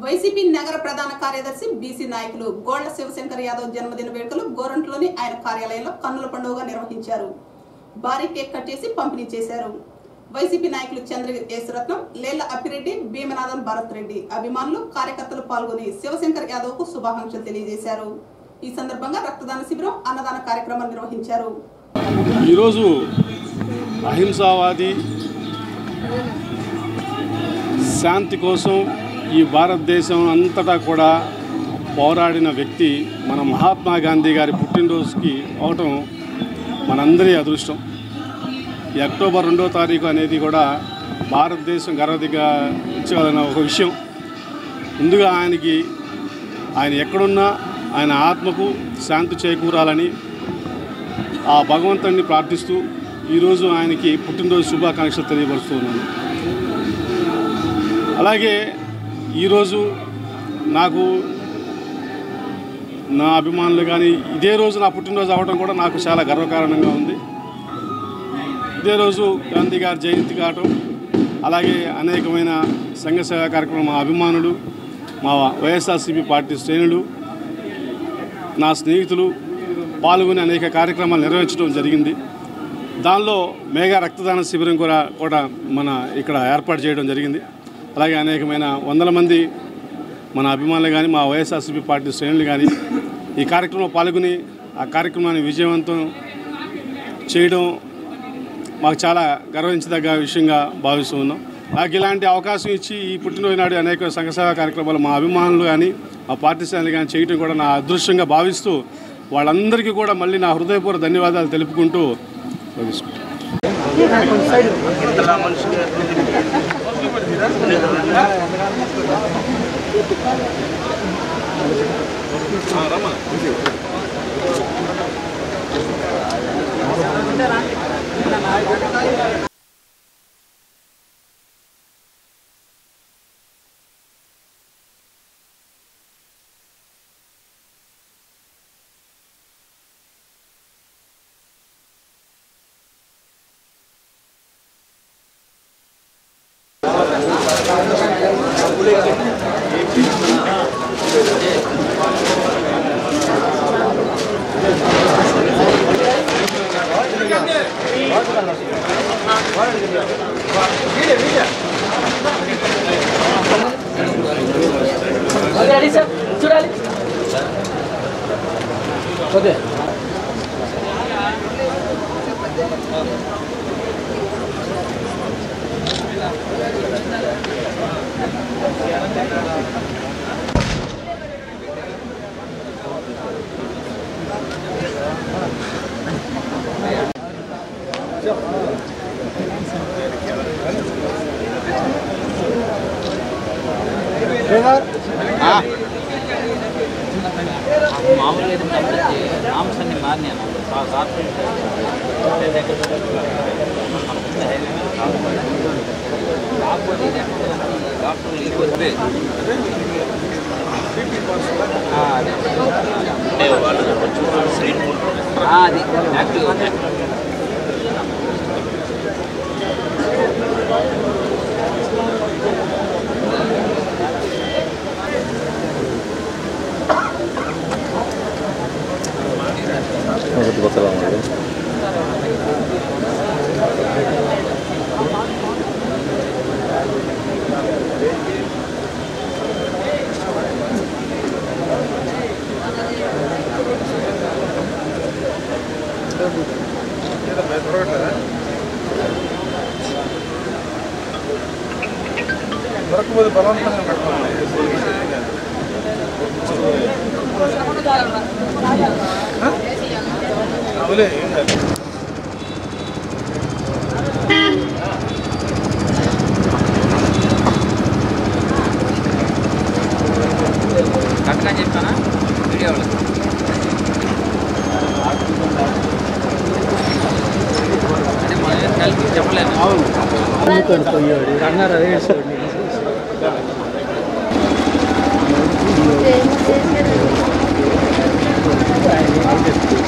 YCP నగర ప్రధాన కార్యదర్శి బీసీ నాయకులు గోళ్ల శివశంకర్ యాదవ్ జన్మదిన వేడుకలు గోరంట్లోని ఆయన కార్యాలయంలో కన్నుల పండుగగా నిర్వహించారు భారీ కేక్ కట్ చేసి పంపిణీ చేశారు వైసీపీ నాయకులు చంద్ర యేసురత్నం లేళ్ల అప్పిరెడ్డి భీమనాథన్ భరత్ రెడ్డి అభిమానులు కార్యకర్తలు పాల్గొని శివశంకర్ యాదవ్ కు శుభాకాంక్షలు తెలియజేశారు ఈ సందర్భంగా రక్తదాన శిబిరం అన్నదాన కార్యక్రమం నిర్వహించారు ఈరోజు అహింసావాది శాంతి కోసం ఈ భారతదేశం అంతటా కూడా పోరాడిన వ్యక్తి మన మహాత్మా గాంధీ గారి పుట్టినరోజుకి అవటం మనందరి అదృష్టం ఈ అక్టోబర్ రెండో తారీఖు అనేది కూడా భారతదేశం గర్వదిగా ఇచ్చగలిగిన ఒక విషయం ముందుగా ఆయనకి ఆయన ఎక్కడున్నా ఆయన ఆత్మకు శాంతి చేకూరాలని ఆ భగవంతుడిని ప్రార్థిస్తూ ఈరోజు ఆయనకి పుట్టినరోజు శుభాకాంక్షలు తెలియపరుస్తూ ఉన్నాను అలాగే ఈరోజు నాకు నా అభిమానులు కానీ ఇదే రోజు నా పుట్టినరోజు అవ్వడం కూడా నాకు చాలా గర్వకారణంగా ఉంది ఇదే రోజు గాంధీ గారి జయంతి కావటం అలాగే అనేకమైన సంఘ సేవా కార్యక్రమం మా అభిమానులు మా వైఎస్ఆర్సీపీ పార్టీ శ్రేణులు నా స్నేహితులు పాల్గొని అనేక కార్యక్రమాలు నిర్వహించడం జరిగింది దానిలో మేఘా రక్తదాన శిబిరం కూడా కూడా మన ఇక్కడ ఏర్పాటు చేయడం జరిగింది అలాగే అనేకమైన వందల మంది మన అభిమానులు కానీ మా వైఎస్ఆర్సీపీ పార్టీ శ్రేణులు కానీ ఈ కార్యక్రమంలో పాల్గొని ఆ కార్యక్రమాన్ని విజయవంతం చేయడం మాకు చాలా గర్వించదగ్గ విషయంగా భావిస్తూ ఉన్నాం నాకు ఇలాంటి అవకాశం ఇచ్చి ఈ పుట్టినరోజు నాడు అనేక సంఘసేవా కార్యక్రమాలు మా అభిమానులు కానీ మా పార్టీ శ్రేణులు కానీ చేయటం కూడా నా అదృష్టంగా భావిస్తూ వాళ్ళందరికీ కూడా మళ్ళీ నా హృదయపూర్వక ధన్యవాదాలు తెలుపుకుంటూ ముగిస్తున్నాను. చూడాలి సార్ చూడాలి ఓకే మామూలుగా ఇది తప్పించి నామ్స్ అన్ని మారినాను కాకపోతే ఇది డాక్టర్ వెళ్ళిపోతే అదే అంటే వాళ్ళు కొంచెం స్క్రీన్ అది యాక్టివ్ దొరకబోదు బలవంతంగా పెట్టుకోవాలి అవులే ఏం కాదు కరెక్ట్గా చెప్పానా వీడియో వాళ్ళకి అంటే మనం కలిపి చెప్పలేము అన్నారు అదే చూడండి చేశారు